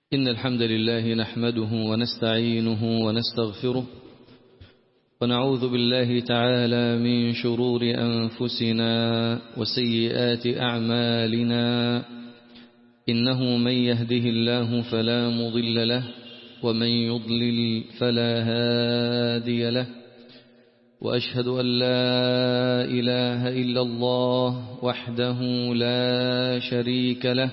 إن الحمد لله نحمده ونستعينه ونستغفره ونعوذ بالله تعالى من شرور أنفسنا وسيئات أعمالنا إنه من يهده الله فلا مضل له ومن يضلل فلا هادي له وأشهد أن لا إله إلا الله وحده لا شريك له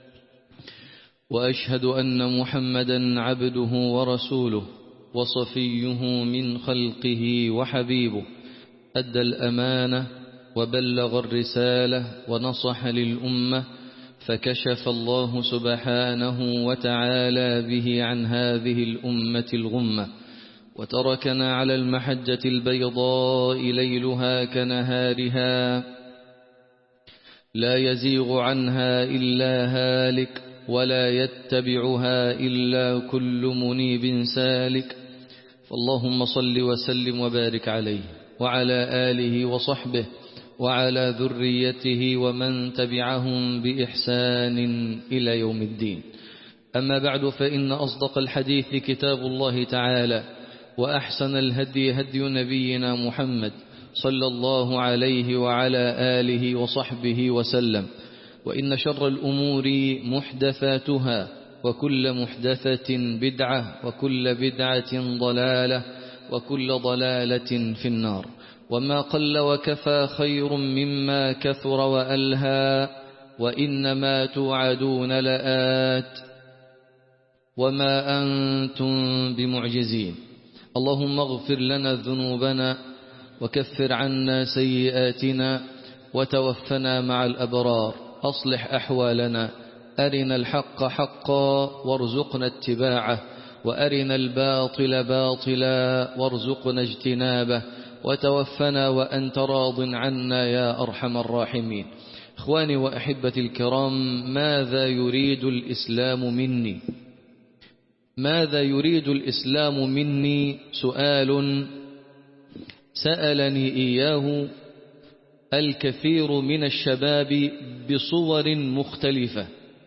وأشهد أن محمدا عبده ورسوله وصفيه من خلقه وحبيبه أدى الأمانة وبلغ الرسالة ونصح للأمة فكشف الله سبحانه وتعالى به عن هذه الأمة الغمة وتركنا على المحجة البيضاء ليلها كنهارها لا يزيغ عنها إلا هالك ولا يتبعها إلا كل منيب سالك فاللهم صل وسلم وبارك عليه وعلى آله وصحبه وعلى ذريته ومن تبعهم بإحسان إلى يوم الدين أما بعد فإن أصدق الحديث كتاب الله تعالى وأحسن الهدي هدي نبينا محمد صلى الله عليه وعلى آله وصحبه وسلم وإن شر الأمور محدثاتها وكل محدثة بدعة وكل بدعة ضلالة وكل ضلالة في النار وما قل وكفى خير مما كثر وألهى وإنما توعدون لآت وما أنتم بمعجزين اللهم اغفر لنا ذنوبنا وكفر عنا سيئاتنا وتوفنا مع الأبرار أصلح أحوالنا أرنا الحق حقا وارزقنا اتباعه وأرنا الباطل باطلا وارزقنا اجتنابه وتوفنا وأنت راض عنا يا أرحم الراحمين إخواني وأحبتي الكرام ماذا يريد الإسلام مني ماذا يريد الإسلام مني سؤال سألني إياه الكثير من الشباب بصور مختلفة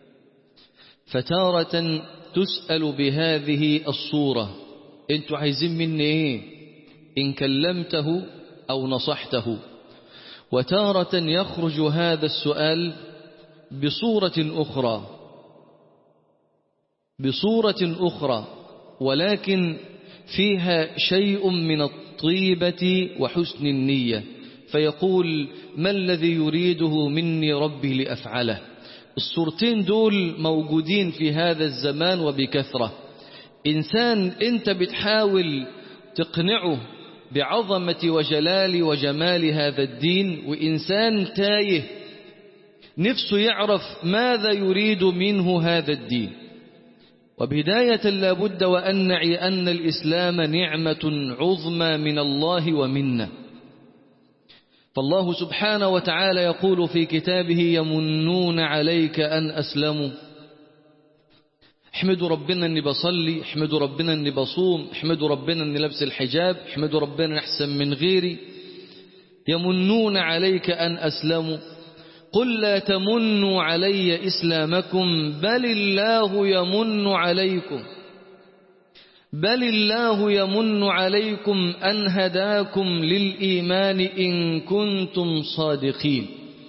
فتارة تسأل بهذه الصورة انتوا عايزين مني ايه إن كلمته أو نصحته وتارة يخرج هذا السؤال بصورة أخرى بصورة أخرى ولكن فيها شيء من الطيبة وحسن النية فيقول ما الذي يريده مني ربي لأفعله الصورتين دول موجودين في هذا الزمان وبكثرة إنسان أنت بتحاول تقنعه بعظمة وجلال وجمال هذا الدين وإنسان تايه نفسه يعرف ماذا يريد منه هذا الدين وبداية لابد وأن نعي أن الإسلام نعمة عظمى من الله ومنا فالله سبحانه وتعالى يقول في كتابه يمنون عليك أن أسلموا احمدوا ربنا أني بصلي احمدوا ربنا أني بصوم احمدوا ربنا أني لبس الحجاب احمدوا ربنا أحسن من غيري يمنون عليك أن أسلموا قل لا تمنوا علي إسلامكم بل الله يمن عليكم بل الله يمن عليكم أن هداكم للإيمان إن كنتم صادقين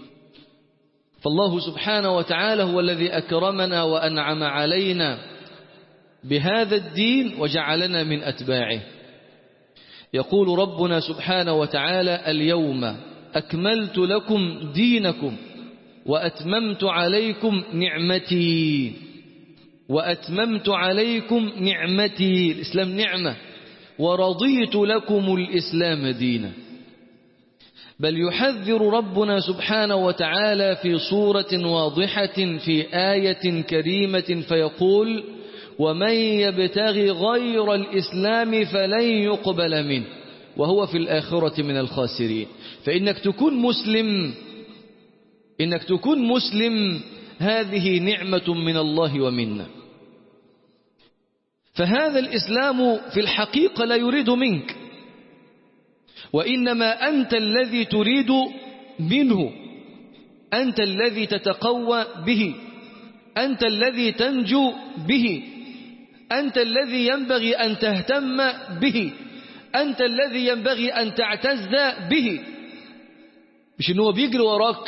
فالله سبحانه وتعالى هو الذي أكرمنا وأنعم علينا بهذا الدين وجعلنا من أتباعه يقول ربنا سبحانه وتعالى اليوم أكملت لكم دينكم وأتممت عليكم نعمتي وأتممت عليكم نعمتي الإسلام نعمة ورضيت لكم الإسلام دينا بل يحذر ربنا سبحانه وتعالى في صورة واضحة في آية كريمة فيقول ومن يبتغي غير الإسلام فلن يقبل منه وهو في الآخرة من الخاسرين فإنك تكون مسلم إنك تكون مسلم هذه نعمة من الله ومنا فهذا الإسلام في الحقيقة لا يريد منك وإنما أنت الذي تريد منه أنت الذي تتقوى به أنت الذي تنجو به أنت الذي ينبغي أن تهتم به أنت الذي ينبغي أن تعتز به مش إن هو بيجري وراك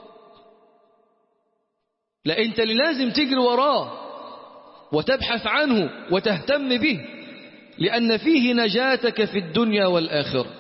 لا أنت اللي لازم تجري وراه وتبحث عنه وتهتم به لأن فيه نجاتك في الدنيا والآخرة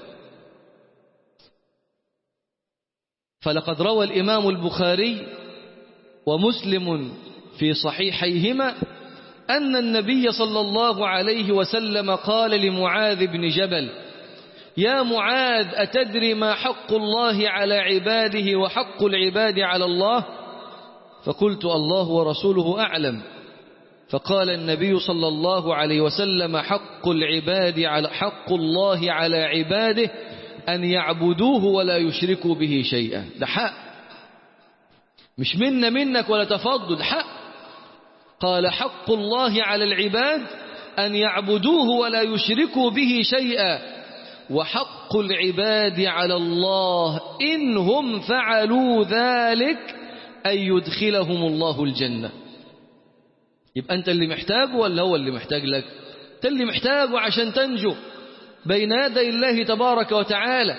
فلقد روى الإمام البخاري ومسلم في صحيحيهما أن النبي صلى الله عليه وسلم قال لمعاذ بن جبل يا معاذ أتدري ما حق الله على عباده وحق العباد على الله فقلت الله ورسوله أعلم فقال النبي صلى الله عليه وسلم حق العباد على حق الله على عباده أن يعبدوه ولا يشركوا به شيئا ده حق مش منا منك ولا تفضل حق قال حق الله على العباد أن يعبدوه ولا يشركوا به شيئا وحق العباد على الله إن هم فعلوا ذلك أن يدخلهم الله الجنة يبقى أنت اللي محتاجه ولا هو اللي محتاج لك أنت اللي محتاجه عشان تنجو بين يدي الله تبارك وتعالى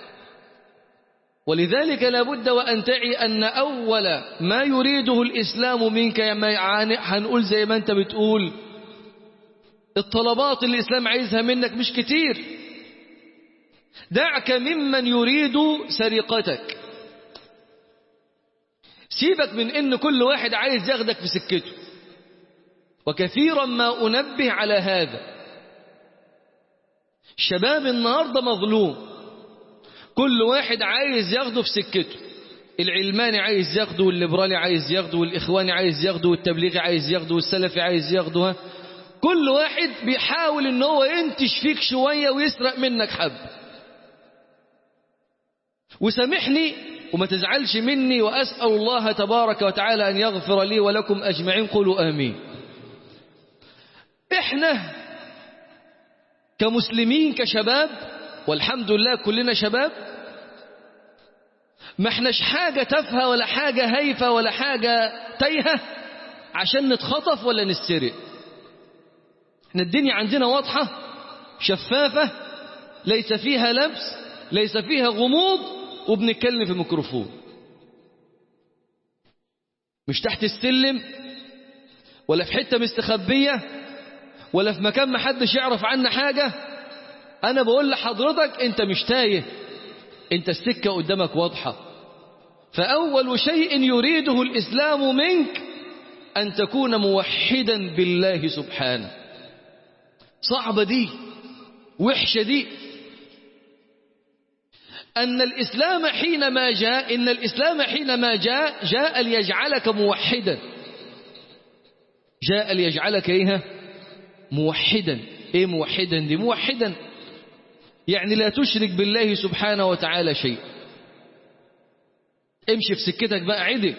ولذلك لابد وأن تعي أن أول ما يريده الإسلام منك هنقول زي ما أنت بتقول الطلبات اللي الإسلام عايزها منك مش كتير دعك ممن يريد سرقتك سيبك من ان كل واحد عايز ياخدك في سكته وكثيرا ما أنبه على هذا شباب النهاردة مظلوم كل واحد عايز ياخده في سكته العلماني عايز ياخده والليبرالي عايز ياخده والإخواني عايز ياخده والتبليغي عايز ياخده والسلفي عايز ياخده كل واحد بيحاول ان هو ينتش فيك شوية ويسرق منك حب وسامحني وما تزعلش مني وأسأل الله تبارك وتعالى أن يغفر لي ولكم أجمعين قولوا آمين احنا كمسلمين كشباب والحمد لله كلنا شباب ما احناش حاجة تافهة ولا حاجة هايفة ولا حاجة تايهة عشان نتخطف ولا نسترق احنا الدنيا عندنا واضحة شفافة ليس فيها لبس ليس فيها غموض وبنتكلم في ميكروفون مش تحت السلم ولا في حتة مستخبية ولا في مكان ما حدش يعرف عنا حاجة أنا بقول لحضرتك أنت مش تايه أنت السكة قدامك واضحة فأول شيء يريده الإسلام منك أن تكون موحدا بالله سبحانه صعبة دي وحشة دي أن الإسلام حينما جاء إن الإسلام حينما جاء جاء ليجعلك موحدا جاء ليجعلك إيه موحدا إيه موحدا دي موحدا يعني لا تشرك بالله سبحانه وتعالى شيء امشي في سكتك بقى عدل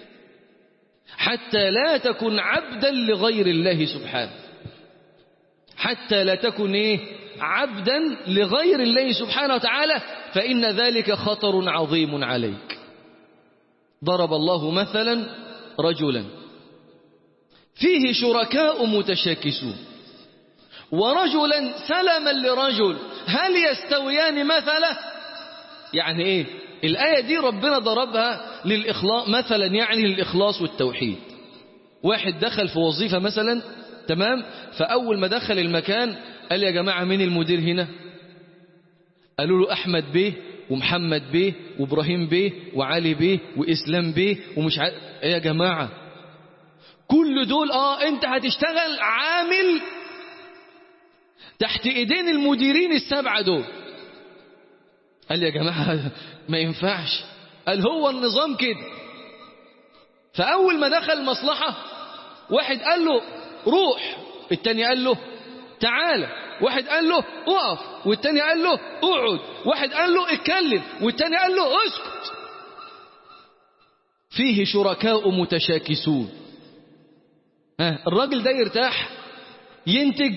حتى لا تكن عبدا لغير الله سبحانه حتى لا تكن إيه عبدا لغير الله سبحانه وتعالى فإن ذلك خطر عظيم عليك ضرب الله مثلا رجلا فيه شركاء متشاكسون ورجلا سلما لرجل هل يستويان مثلا يعني ايه الآية دي ربنا ضربها للإخلاص مثلا يعني للإخلاص والتوحيد واحد دخل في وظيفة مثلا تمام فأول ما دخل المكان قال يا جماعة مين المدير هنا قالوا له أحمد بيه ومحمد بيه وإبراهيم بيه وعلي بيه وإسلام بيه ومش ع... إيه يا جماعة كل دول آه أنت هتشتغل عامل تحت إيدين المديرين السبعة دول قال يا جماعة ما ينفعش قال هو النظام كده فأول ما دخل المصلحة واحد قال له روح التاني قال له تعالى واحد قال له اقف والتاني قال له اقعد واحد قال له اتكلم والتاني قال له اسكت فيه شركاء متشاكسون ها الراجل ده يرتاح ينتج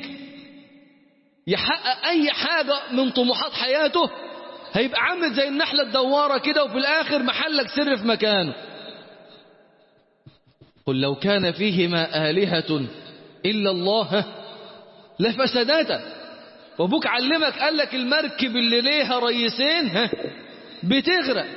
يحقق اي حاجة من طموحات حياته هيبقى عامل زي النحلة الدوارة كده وفي الاخر محلك سر في مكانه قل لو كان فيهما آلهة إلا الله لفسداتا وابوك علمك قال لك المركب اللي ليها ريسين ها بتغرق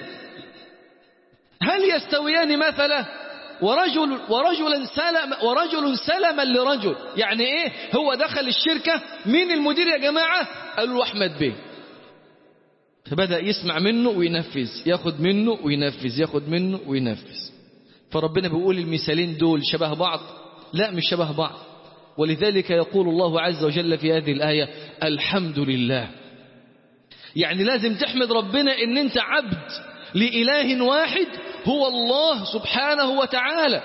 هل يستويان مثلا ورجل ورجلا سلم ورجل سلما لرجل يعني ايه هو دخل الشركة مين المدير يا جماعة قالوا له احمد بيه فبدأ يسمع منه وينفذ ياخد منه وينفذ ياخد منه وينفذ فربنا بيقول المثالين دول شبه بعض لا مش شبه بعض ولذلك يقول الله عز وجل في هذه الآية الحمد لله يعني لازم تحمد ربنا ان انت عبد لإله واحد هو الله سبحانه وتعالى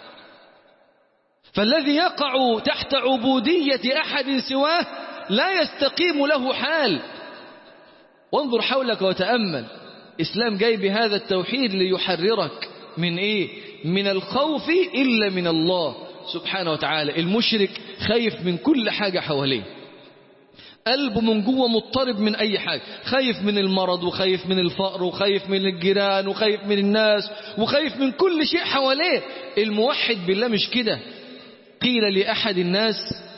فالذي يقع تحت عبودية أحد سواه لا يستقيم له حال وانظر حولك وتأمل إسلام جاي بهذا التوحيد ليحررك من إيه من الخوف إلا من الله سبحانه وتعالى المشرك خايف من كل حاجة حواليه قلبه من جوه مضطرب من أي حاجة خايف من المرض وخايف من الفقر وخايف من الجيران وخايف من الناس وخايف من كل شيء حواليه الموحد بالله مش كده قيل لأحد الناس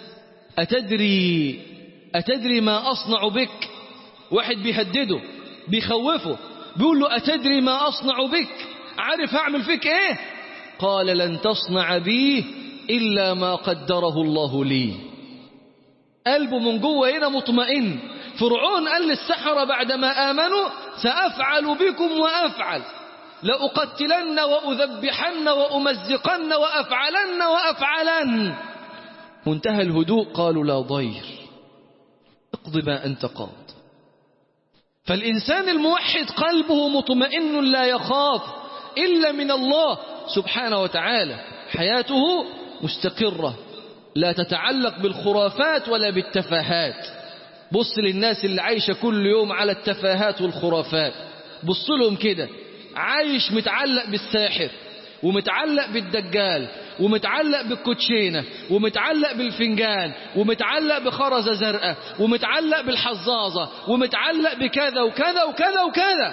أتدري أتدري ما أصنع بك واحد بيهدده بيخوفه بيقول له أتدري ما أصنع بك عارف هعمل فيك إيه قال لن تصنع بي إلا ما قدره الله لي قلبه من جوه هنا مطمئن فرعون قال للسحرة بعدما آمنوا سأفعل بكم وأفعل لأقتلن وأذبحن وأمزقن وأفعلن وأفعلن منتهى الهدوء قالوا لا ضير اقض ما أنت قاض فالإنسان الموحد قلبه مطمئن لا يخاف إلا من الله سبحانه وتعالى حياته مستقرة لا تتعلق بالخرافات ولا بالتفاهات بص للناس اللي عايشة كل يوم على التفاهات والخرافات بص لهم كده عايش متعلق بالساحر ومتعلق بالدجال ومتعلق بالكوتشينة ومتعلق بالفنجان ومتعلق بخرزة زرقاء ومتعلق بالحظاظة ومتعلق بكذا وكذا وكذا وكذا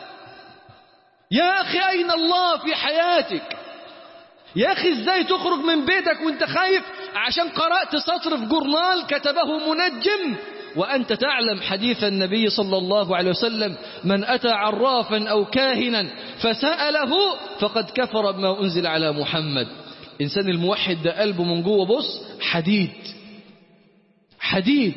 يا أخي أين الله في حياتك يا أخي إزاي تخرج من بيتك وانت خايف عشان قرأت سطر في جورنال كتبه منجم وأنت تعلم حديث النبي صلى الله عليه وسلم من أتى عرافا أو كاهنا فسأله فقد كفر بما أنزل على محمد إنسان الموحد ده قلبه من جوه بص حديد حديد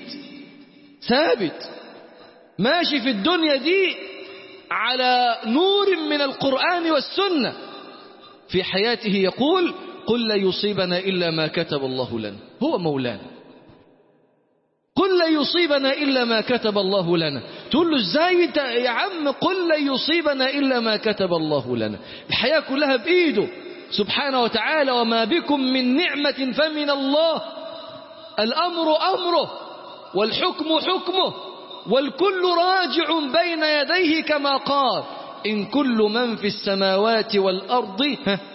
ثابت ماشي في الدنيا دي على نور من القرآن والسنة في حياته يقول قل لا يصيبنا إلا ما كتب الله لنا هو مولانا قل لا يصيبنا إلا ما كتب الله لنا تقول له ازاي انت يا عم قل لا يصيبنا إلا ما كتب الله لنا الحياة كلها بإيده سبحانه وتعالى وما بكم من نعمة فمن الله الأمر أمره والحكم حكمه والكل راجع بين يديه كما قال إن كل من في السماوات والأرض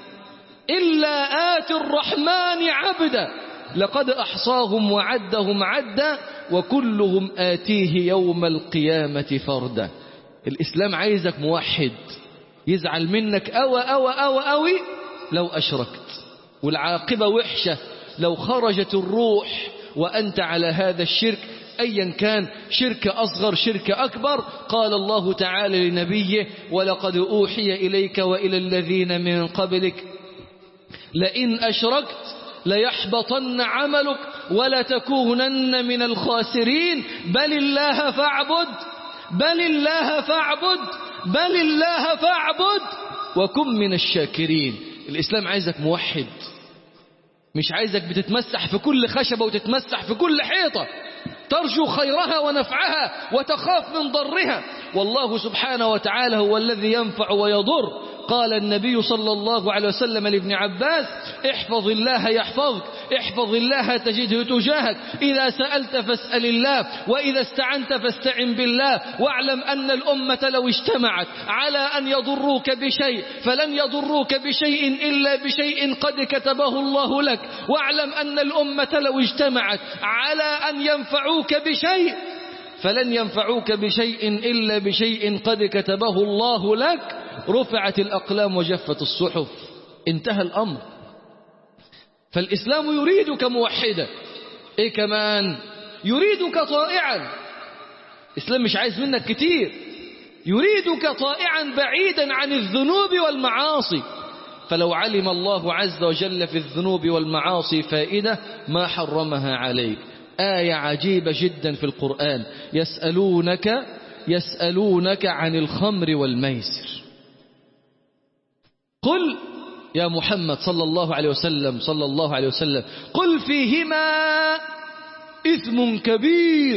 إلا آتي الرحمن عبدا لقد أحصاهم وعدهم عدا وكلهم آتيه يوم القيامة فردا الإسلام عايزك موحد يزعل منك أوى أوى أوى أوي لو أشركت والعاقبة وحشة لو خرجت الروح وأنت على هذا الشرك أيا كان شرك أصغر شرك أكبر قال الله تعالى لنبيه ولقد أوحي إليك وإلى الذين من قبلك لئن أشركت ليحبطن عملك ولتكونن من الخاسرين بل الله فاعبد بل الله فاعبد بل الله فاعبد وكن من الشاكرين الإسلام عايزك موحد مش عايزك بتتمسح في كل خشبة وتتمسح في كل حيطة ترجو خيرها ونفعها وتخاف من ضرها والله سبحانه وتعالى هو الذي ينفع ويضر قال النبي صلى الله عليه وسلم لابن عباس احفظ الله يحفظك احفظ الله تجده تجاهك إذا سألت فاسأل الله وإذا استعنت فاستعن بالله واعلم أن الأمة لو اجتمعت على أن يضروك بشيء فلن يضروك بشيء إلا بشيء قد كتبه الله لك واعلم أن الأمة لو اجتمعت على أن ينفعوك بشيء فلن ينفعوك بشيء إلا بشيء قد كتبه الله لك رفعت الأقلام وجفت الصحف انتهى الأمر فالإسلام يريدك موحدا إيه كمان يريدك طائعا الإسلام مش عايز منك كتير يريدك طائعا بعيدا عن الذنوب والمعاصي فلو علم الله عز وجل في الذنوب والمعاصي فائدة ما حرمها عليك آية عجيبة جدا في القرآن يسألونك يسألونك عن الخمر والميسر قل يا محمد صلى الله عليه وسلم صلى الله عليه وسلم قل فيهما إثم كبير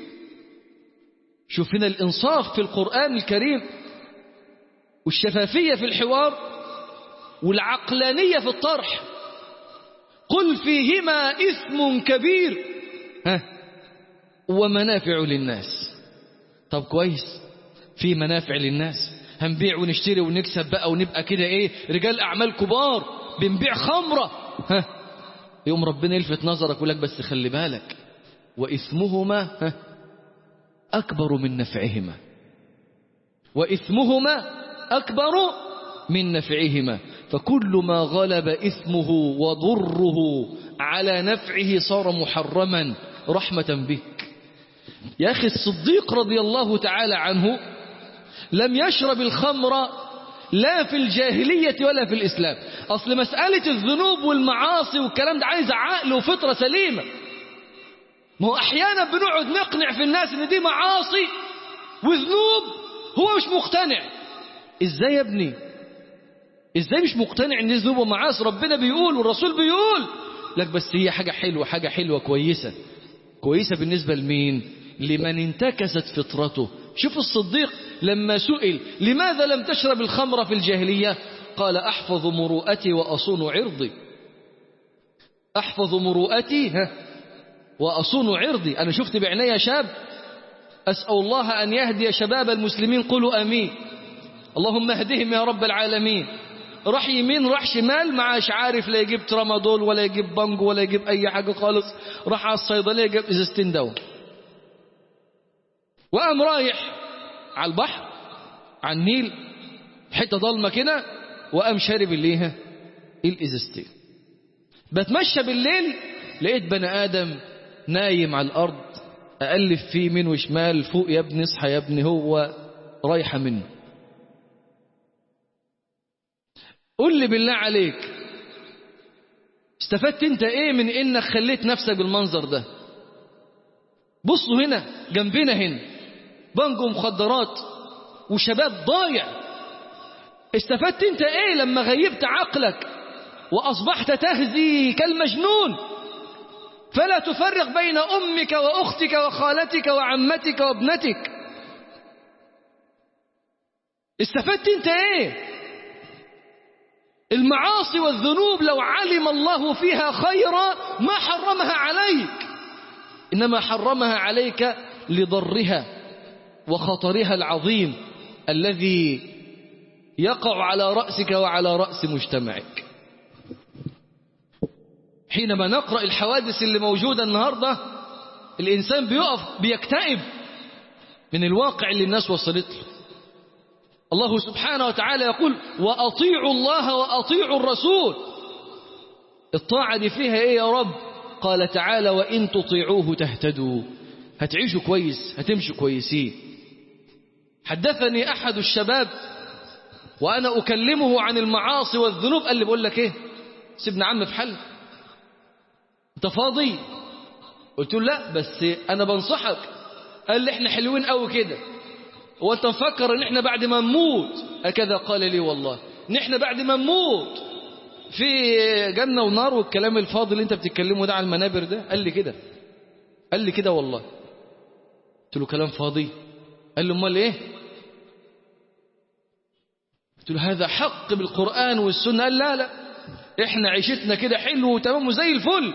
شوف هنا الإنصاف في القرآن الكريم والشفافية في الحوار والعقلانية في الطرح قل فيهما إثم كبير ها ومنافع للناس طب كويس في منافع للناس هنبيع ونشتري ونكسب بقى ونبقى كده ايه رجال اعمال كبار بنبيع خمرة ها يوم ربنا يلفت نظرك يقول لك بس خلي بالك وإثمهما ها أكبر من نفعهما وإثمهما أكبر من نفعهما فكل ما غلب إثمه وضره على نفعه صار محرما رحمة بك يا أخي الصديق رضي الله تعالى عنه لم يشرب الخمر لا في الجاهلية ولا في الإسلام أصل مسألة الذنوب والمعاصي والكلام ده عايز عقل وفطرة سليمة ما هو أحيانا بنقعد نقنع في الناس إن دي معاصي وذنوب هو مش مقتنع إزاي يا ابني إزاي مش مقتنع إن دي ذنوب ومعاصي ربنا بيقول والرسول بيقول لك بس هي حاجة حلوة حاجة حلوة كويسة كويسة بالنسبة لمين لمن انتكست فطرته شوف الصديق لما سئل لماذا لم تشرب الخمر في الجاهلية قال أحفظ مروءتي وأصون عرضي أحفظ مروءتي ها وأصون عرضي أنا شفت بعناية شاب أسأل الله أن يهدي شباب المسلمين قولوا أمين اللهم اهدهم يا رب العالمين راح يمين راح شمال معاش عارف لا يجيب ترامادول ولا يجيب بانجو ولا يجيب أي حاجة خالص راح على الصيدلية جاب إزازتين دواء وقام رايح على البحر على النيل حتة ضلمة كده وقام شارب الليها الإزازتين بتمشى بالليل لقيت بني آدم نايم على الأرض أألف فيه يمين وشمال فوق يا ابني اصحى يا ابني هو رايحة منه قل لي بالله عليك استفدت انت ايه من انك خليت نفسك بالمنظر ده بصوا هنا جنبنا هنا بنجو مخدرات وشباب ضايع استفدت انت ايه لما غيبت عقلك واصبحت تهزي كالمجنون فلا تفرق بين امك واختك وخالتك وعمتك وابنتك استفدت انت ايه المعاصي والذنوب لو علم الله فيها خيرا ما حرمها عليك إنما حرمها عليك لضرها وخطرها العظيم الذي يقع على رأسك وعلى رأس مجتمعك حينما نقرأ الحوادث اللي موجودة النهاردة الإنسان بيقف بيكتئب من الواقع اللي الناس وصلت له الله سبحانه وتعالى يقول وأطيعوا الله وأطيعوا الرسول الطاعة دي فيها إيه يا رب قال تعالى وإن تطيعوه تهتدوا هتعيشوا كويس هتمشوا كويسين حدثني أحد الشباب وأنا أكلمه عن المعاصي والذنوب قال لي بقول لك إيه سيبنا عم في حل أنت فاضي قلت له لا بس أنا بنصحك قال لي إحنا حلوين قوي كده هو أنت مفكر إن إحنا بعد ما نموت هكذا قال لي والله إن إحنا بعد ما نموت في جنة ونار والكلام الفاضي اللي أنت بتتكلمه ده على المنابر ده قال لي كده قال لي كده والله قلت له كلام فاضي قال له امال ايه قلت له هذا حق بالقرآن والسنة قال لا لا احنا عيشتنا كده حلو وتمام وزي الفل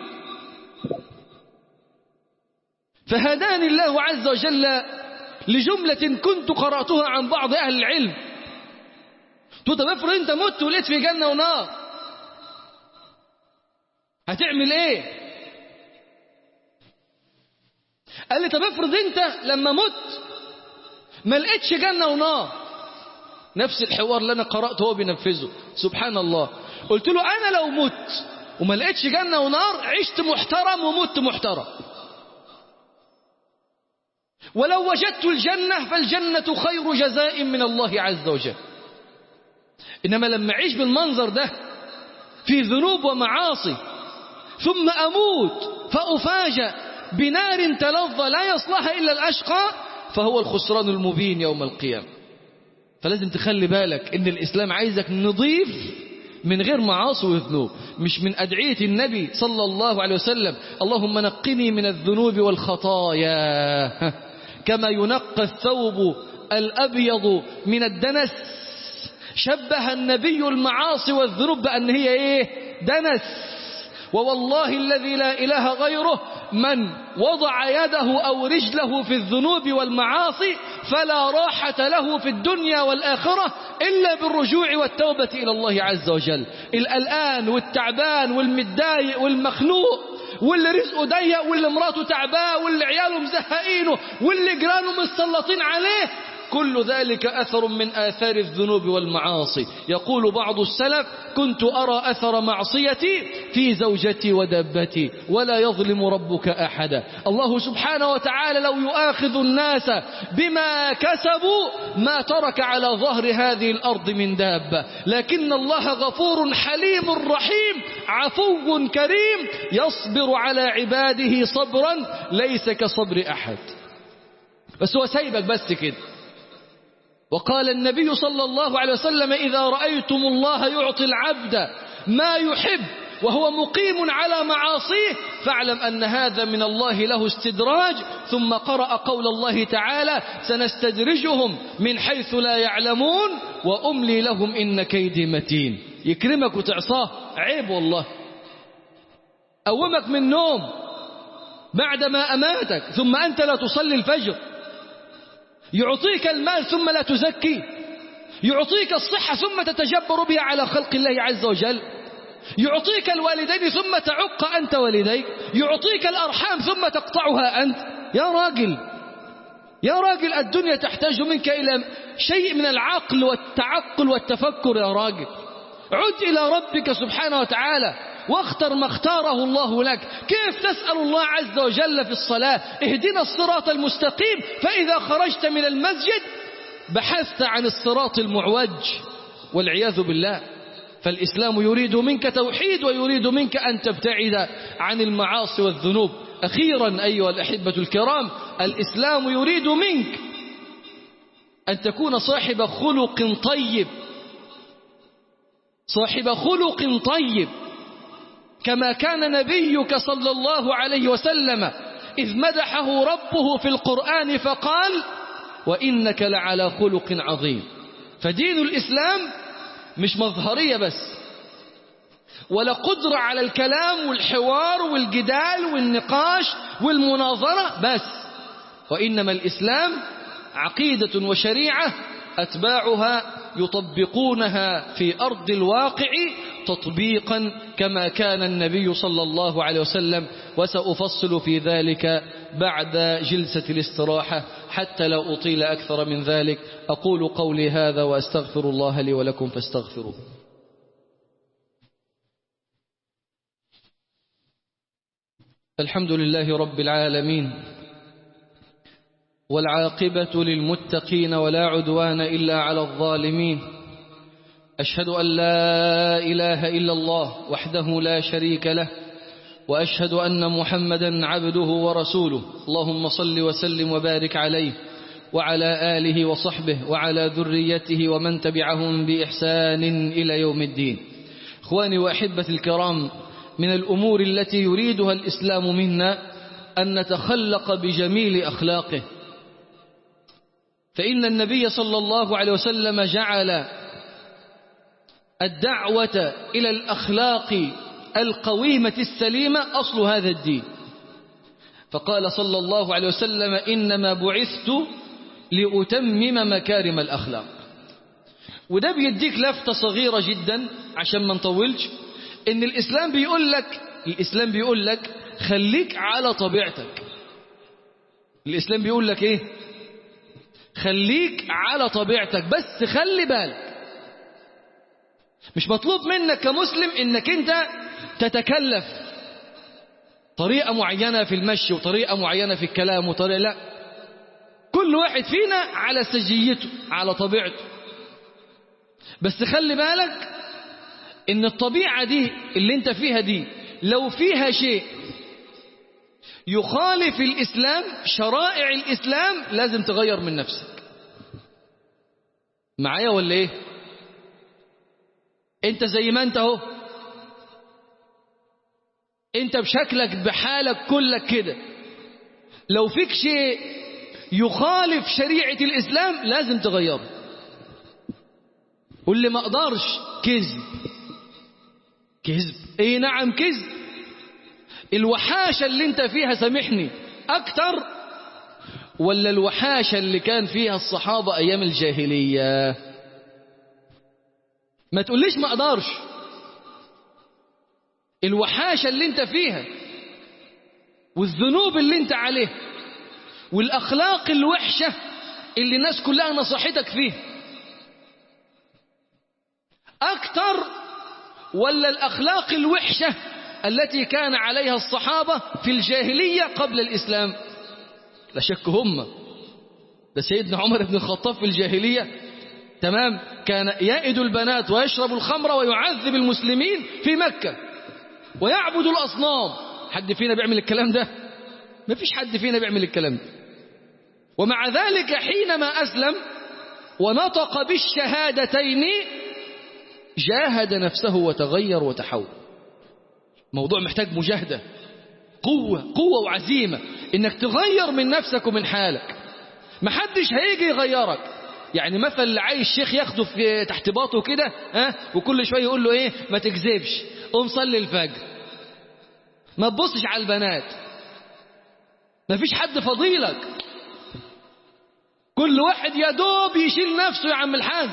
فهداني الله عز وجل لجملة كنت قرأتها عن بعض أهل العلم قلت طب افرض انت مت ولقيت في جنة ونار هتعمل ايه قال لي طب افرض انت لما مت ما لقيتش جنة ونار نفس الحوار اللي انا قرأته هو بينفذه سبحان الله قلت له انا لو مت وما لقيتش جنة ونار عشت محترم ومت محترم ولو وجدت الجنة فالجنة خير جزاء من الله عز وجل إنما لما أعيش بالمنظر ده في ذنوب ومعاصي ثم أموت فأفاجأ بنار تلظى لا يصلها إلا الأشقى فهو الخسران المبين يوم القيامة فلازم تخلي بالك إن الإسلام عايزك نضيف من غير معاصي وذنوب مش من أدعية النبي صلى الله عليه وسلم اللهم نقني من الذنوب والخطايا كما ينقى الثوب الأبيض من الدنس شبه النبي المعاصي والذنوب بأن هي إيه دنس ووالله الذي لا إله غيره من وضع يده أو رجله في الذنوب والمعاصي فلا راحة له في الدنيا والآخرة إلا بالرجوع والتوبة إلى الله عز وجل الآن والتعبان والمتضايق والمخنوق واللي رزقه ضيق واللي مراته تعباه واللي عياله مزهقينه واللي جيرانه متسلطين عليه كل ذلك أثر من آثار الذنوب والمعاصي يقول بعض السلف كنت أرى أثر معصيتي في زوجتي ودابتي ولا يظلم ربك أحدا الله سبحانه وتعالى لو يؤاخذ الناس بما كسبوا ما ترك على ظهر هذه الأرض من دابة لكن الله غفور حليم رحيم عفو كريم يصبر على عباده صبرا ليس كصبر أحد بس هو سايبك بس كده وقال النبي صلى الله عليه وسلم إذا رأيتم الله يعطي العبد ما يحب وهو مقيم على معاصيه فاعلم أن هذا من الله له استدراج ثم قرأ قول الله تعالى سنستدرجهم من حيث لا يعلمون وأملي لهم إن كيدي متين يكرمك وتعصاه عيب والله أومك من نوم بعدما أماتك ثم أنت لا تصلي الفجر يعطيك المال ثم لا تزكي يعطيك الصحة ثم تتجبر بها على خلق الله عز وجل يعطيك الوالدين ثم تعق أنت والديك يعطيك الأرحام ثم تقطعها أنت يا راجل يا راجل الدنيا تحتاج منك إلى شيء من العقل والتعقل والتفكر يا راجل عد إلى ربك سبحانه وتعالى واختر ما اختاره الله لك كيف تسأل الله عز وجل في الصلاة اهدنا الصراط المستقيم فإذا خرجت من المسجد بحثت عن الصراط المعوج والعياذ بالله فالإسلام يريد منك توحيد ويريد منك أن تبتعد عن المعاصي والذنوب أخيرا أيها الأحبة الكرام الإسلام يريد منك أن تكون صاحب خلق طيب صاحب خلق طيب كما كان نبيك صلى الله عليه وسلم إذ مدحه ربه في القرآن فقال وإنك لعلى خلق عظيم فدين الإسلام مش مظهرية بس ولا قدرة على الكلام والحوار والجدال والنقاش والمناظرة بس وإنما الإسلام عقيدة وشريعة أتباعها يطبقونها في أرض الواقع تطبيقا كما كان النبي صلى الله عليه وسلم وسأفصل في ذلك بعد جلسة الاستراحة حتى لا أطيل أكثر من ذلك أقول قولي هذا وأستغفر الله لي ولكم فاستغفروه الحمد لله رب العالمين والعاقبة للمتقين ولا عدوان إلا على الظالمين أشهد أن لا إله إلا الله وحده لا شريك له وأشهد أن محمدا عبده ورسوله اللهم صل وسلم وبارك عليه وعلى آله وصحبه وعلى ذريته ومن تبعهم بإحسان إلى يوم الدين إخواني وأحبة الكرام من الأمور التي يريدها الإسلام منا أن نتخلق بجميل أخلاقه فإن النبي صلى الله عليه وسلم جعل الدعوة إلى الأخلاق القويمة السليمة أصل هذا الدين فقال صلى الله عليه وسلم إنما بعثت لأتمم مكارم الأخلاق وده بيديك لفتة صغيرة جدا عشان ما نطولش إن الإسلام بيقول لك الإسلام بيقول لك خليك على طبيعتك الإسلام بيقول لك إيه خليك على طبيعتك بس خلي بالك مش مطلوب منك كمسلم انك انت تتكلف طريقة معينة في المشي وطريقة معينة في الكلام وطريقة لا كل واحد فينا على سجيته على طبيعته بس خلي بالك ان الطبيعة دي اللي انت فيها دي لو فيها شيء يخالف الإسلام شرائع الإسلام لازم تغير من نفسك معايا ولا ايه انت زي ما انت اهو انت بشكلك بحالك كلك كده لو فيك شيء يخالف شريعة الإسلام لازم تغيره واللي ما اقدرش كذب كذب ايه نعم كذب الوحاشة اللي انت فيها سامحني اكتر ولا الوحاشة اللي كان فيها الصحابة ايام الجاهلية ما تقوليش ما اقدرش الوحاشة اللي انت فيها والذنوب اللي انت عليه والاخلاق الوحشة اللي الناس كلها نصحتك فيها اكتر ولا الاخلاق الوحشة التي كان عليها الصحابة في الجاهلية قبل الإسلام لا شك هم ده سيدنا عمر بن الخطاب في الجاهلية تمام كان يائد البنات ويشرب الخمر ويعذب المسلمين في مكة ويعبد الأصنام حد فينا بيعمل الكلام ده ما فيش حد فينا بيعمل الكلام ده ومع ذلك حينما أسلم ونطق بالشهادتين جاهد نفسه وتغير وتحول موضوع محتاج مجاهدة قوة قوة وعزيمة انك تغير من نفسك ومن حالك محدش هيجي يغيرك يعني مثل اللي عايز الشيخ ياخده في تحت باطه كده ها وكل شويه يقول له ايه ما تكذبش قوم صلي الفجر ما تبصش على البنات ما فيش حد فضيلك كل واحد يا دوب يشيل نفسه يا عم الحاج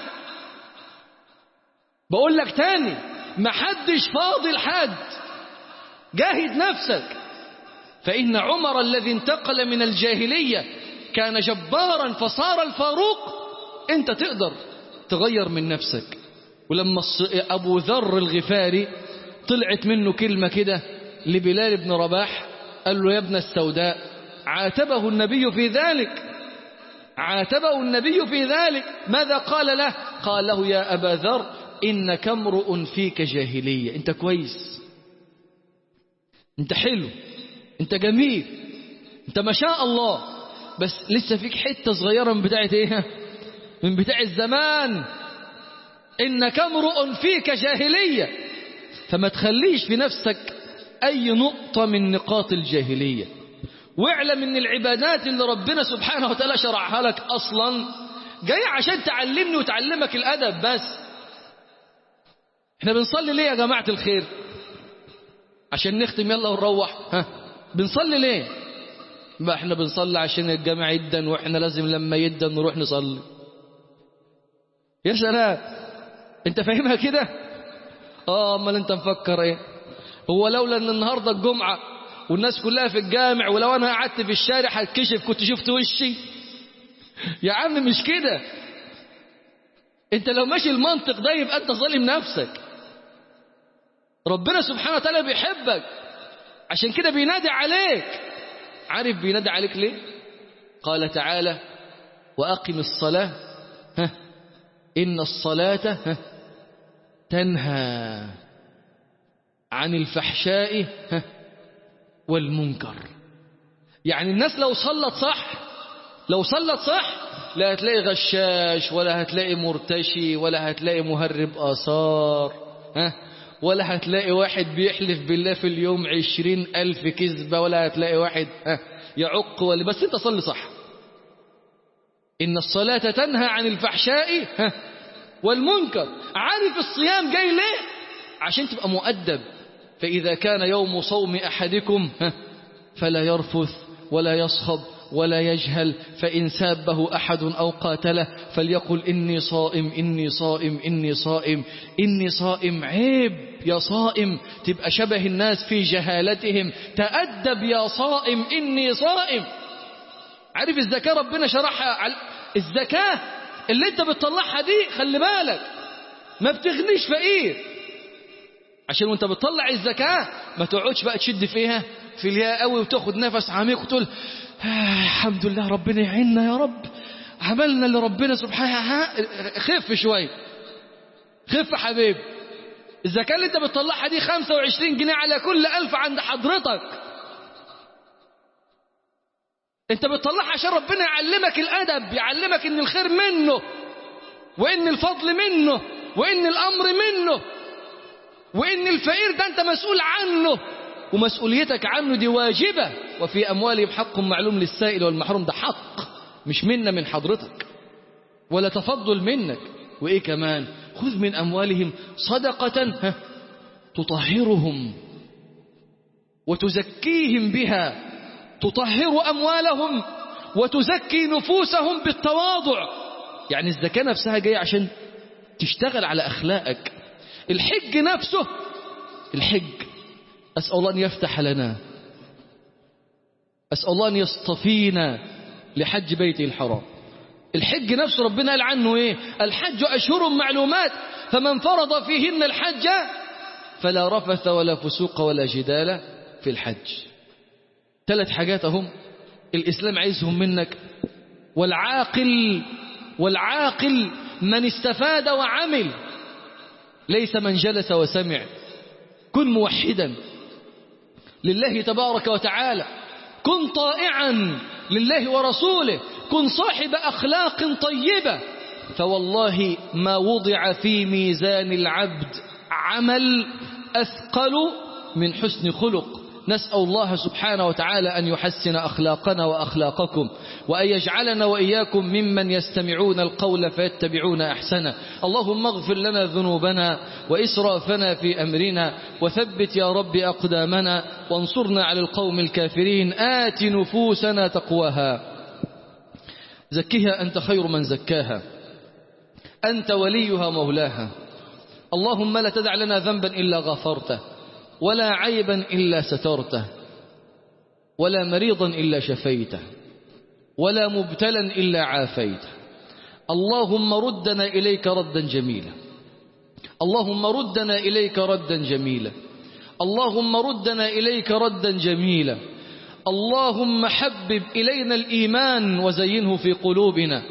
بقول لك تاني ما حدش فاضل حد جاهد نفسك فإن عمر الذي انتقل من الجاهلية كان جبارا فصار الفاروق انت تقدر تغير من نفسك ولما أبو ذر الغفاري طلعت منه كلمة كده لبلال بن رباح قال له يا ابن السوداء عاتبه النبي في ذلك عاتبه النبي في ذلك ماذا قال له قال له يا أبا ذر إنك امرؤ فيك جاهلية انت كويس انت حلو انت جميل انت ما شاء الله بس لسه فيك حتة صغيرة من بتاعة ايه من بتاع الزمان انك امرؤ فيك جاهلية فما تخليش في نفسك اي نقطة من نقاط الجاهلية واعلم ان العبادات اللي ربنا سبحانه وتعالى شرعها لك اصلا جاي عشان تعلمني وتعلمك الادب بس احنا بنصلي ليه يا جماعة الخير عشان نختم يلا ونروح ها بنصلي ليه ما احنا بنصلي عشان الجامع يدن واحنا لازم لما يدن نروح نصلي يا سلام انت فاهمها كده اه امال انت مفكر ايه هو لولا ان النهارده الجمعه والناس كلها في الجامع ولو انا قعدت في الشارع هتكشف كنت شفت وشي يا عم مش كده انت لو ماشي المنطق ده يبقى انت ظالم نفسك ربنا سبحانه وتعالى بيحبك عشان كده بينادي عليك عارف بينادي عليك ليه قال تعالى وأقم الصلاة ها إن الصلاة ها تنهى عن الفحشاء ها والمنكر يعني الناس لو صلت صح لو صلت صح لا هتلاقي غشاش ولا هتلاقي مرتشي ولا هتلاقي مهرب آثار ها ولا هتلاقي واحد بيحلف بالله في اليوم عشرين ألف كذبة ولا هتلاقي واحد ها يعق ولا بس انت صلي صح إن الصلاة تنهى عن الفحشاء ها والمنكر عارف الصيام جاي ليه عشان تبقى مؤدب فإذا كان يوم صوم أحدكم ها فلا يرفث ولا يصخب ولا يجهل فإن سابه أحد أو قاتله فليقل إني صائم إني صائم إني صائم إني صائم عيب يا صائم تبقى شبه الناس في جهالتهم تأدب يا صائم إني صائم عارف الزكاة ربنا شرحها الزكاة اللي انت بتطلعها دي خلي بالك ما بتغنيش فقير عشان وانت بتطلع الزكاة ما تقعدش بقى تشد فيها في الياء قوي وتاخد نفس عميق وتقول آه الحمد لله ربنا يعيننا يا رب عملنا اللي ربنا سبحانه خف شوية خف حبيب الزكاة اللي انت بتطلعها دي 25 جنيه على كل ألف عند حضرتك انت بتطلعها عشان ربنا يعلمك الأدب يعلمك ان الخير منه وان الفضل منه وان الأمر منه وان الفقير ده انت مسؤول عنه ومسؤوليتك عنه دي واجبة وفي أموالهم حق معلوم للسائل والمحروم ده حق مش منا من حضرتك ولا تفضل منك وإيه كمان خذ من أموالهم صدقة تطهرهم وتزكيهم بها تطهر أموالهم وتزكي نفوسهم بالتواضع يعني الزكاة نفسها جاية عشان تشتغل على أخلاقك الحج نفسه الحج أسأل الله أن يفتح لنا أسأل الله أن يصطفينا لحج بيته الحرام الحج نفسه ربنا قال عنه إيه الحج أشهر معلومات فمن فرض فيهن الحج فلا رفث ولا فسوق ولا جدال في الحج ثلاث حاجات هم الإسلام عايزهم منك والعاقل والعاقل من استفاد وعمل ليس من جلس وسمع كن موحدا لله تبارك وتعالى كن طائعا لله ورسوله كن صاحب أخلاق طيبة فوالله ما وضع في ميزان العبد عمل أثقل من حسن خلق نسأل الله سبحانه وتعالى أن يحسن أخلاقنا وأخلاقكم وأن يجعلنا وإياكم ممن يستمعون القول فيتبعون أحسنه اللهم اغفر لنا ذنوبنا وإسرافنا في أمرنا وثبت يا رب أقدامنا وانصرنا على القوم الكافرين آت نفوسنا تقواها زكها أنت خير من زكاها أنت وليها مولاها اللهم لا تدع لنا ذنبا إلا غفرته ولا عيبا إلا سترته ولا مريضا إلا شفيته ولا مبتلا إلا عافيته اللهم ردنا إليك ردا جميلا اللهم ردنا إليك ردا جميلا اللهم ردنا إليك ردا جميلا اللهم حبب إلينا الإيمان وزينه في قلوبنا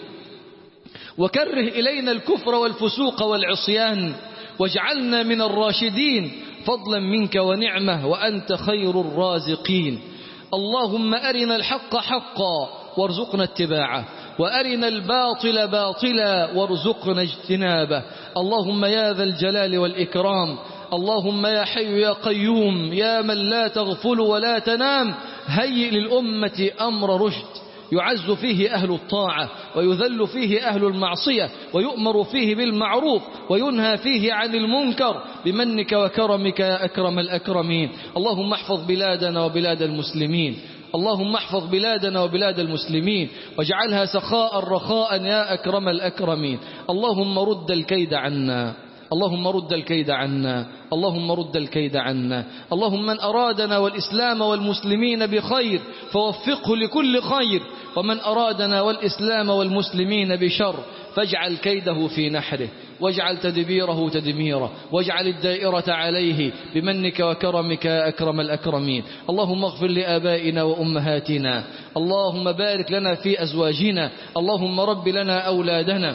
وكره إلينا الكفر والفسوق والعصيان واجعلنا من الراشدين فضلا منك ونعمة وأنت خير الرازقين اللهم أرنا الحق حقا وارزقنا اتباعه وأرنا الباطل باطلا وارزقنا اجتنابه اللهم يا ذا الجلال والإكرام اللهم يا حي يا قيوم يا من لا تغفل ولا تنام هيئ للأمة أمر رشد يعز فيه أهل الطاعة ويذل فيه أهل المعصية ويؤمر فيه بالمعروف وينهى فيه عن المنكر بمنك وكرمك يا أكرم الأكرمين اللهم احفظ بلادنا وبلاد المسلمين اللهم احفظ بلادنا وبلاد المسلمين واجعلها سخاء رخاء يا أكرم الأكرمين اللهم رد الكيد عنا اللهم رد الكيد عنا اللهم رد الكيد عنا اللهم من أرادنا والإسلام والمسلمين بخير فوفقه لكل خير ومن أرادنا والإسلام والمسلمين بشر فاجعل كيده في نحره واجعل تدبيره تدميره واجعل الدائرة عليه بمنك وكرمك يا أكرم الأكرمين اللهم اغفر لآبائنا وأمهاتنا اللهم بارك لنا في أزواجنا اللهم رب لنا أولادنا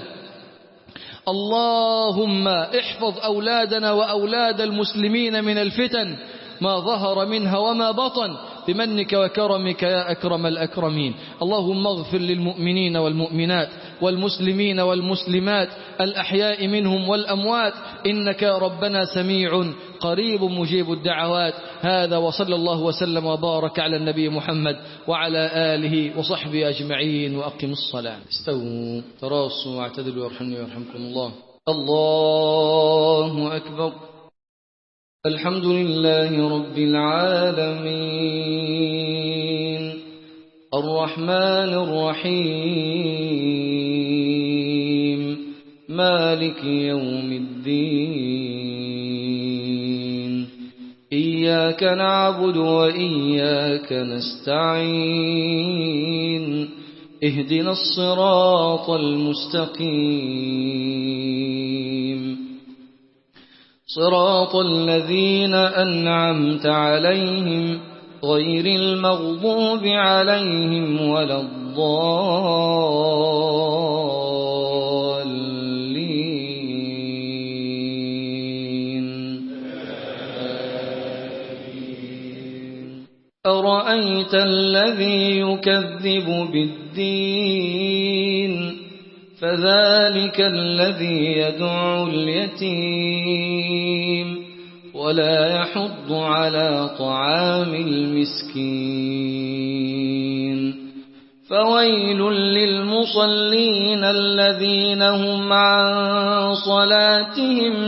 اللهم احفظ أولادنا وأولاد المسلمين من الفتن ما ظهر منها وما بطن بمنك وكرمك يا أكرم الأكرمين اللهم اغفر للمؤمنين والمؤمنات والمسلمين والمسلمات الأحياء منهم والأموات إنك يا ربنا سميع قريب مجيب الدعوات هذا وصلى الله وسلم وبارك على النبي محمد وعلى آله وصحبه أجمعين وأقم الصلاة استووا تراصوا واعتدلوا يرحمني ويرحمكم الله الله أكبر الحمد لله رب العالمين الرحمن الرحيم مالك يوم الدين إياك نعبد وإياك نستعين اهدنا الصراط المستقيم صراط الذين أنعمت عليهم غير المغضوب عليهم ولا الضالين أرأيت الذي يكذب بالدين فذلك الذي يدعو اليتيم ولا يحض على طعام المسكين فويل للمصلين الذين هم عن صلاتهم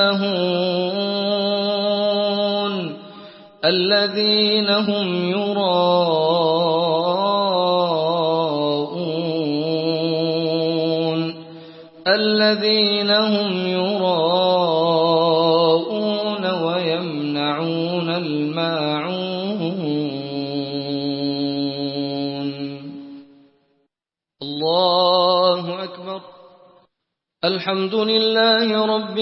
ساهون الذين هم يراءون الذين هم يراءون ويمنعون الماعون الله أكبر الحمد لله رب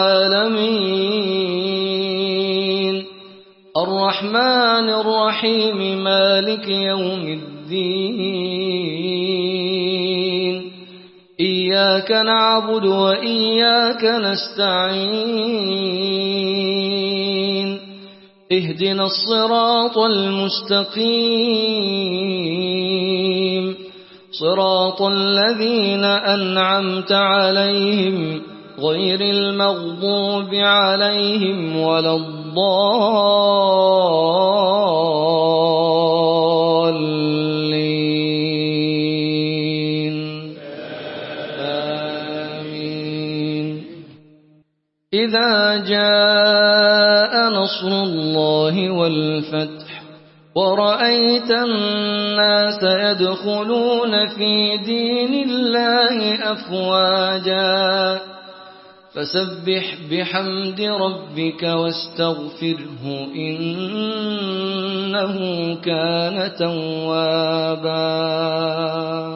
العالمين الرحمن الرحيم مالك يوم الدين إياك نعبد وإياك نستعين اهدنا الصراط المستقيم صراط الذين أنعمت عليهم غير المغضوب عليهم ولا الضالين آمين إذا جاء نصر الله والفتح ورأيت الناس يدخلون في دين الله أفواجا فسبح بحمد ربك واستغفره إنه كان توابا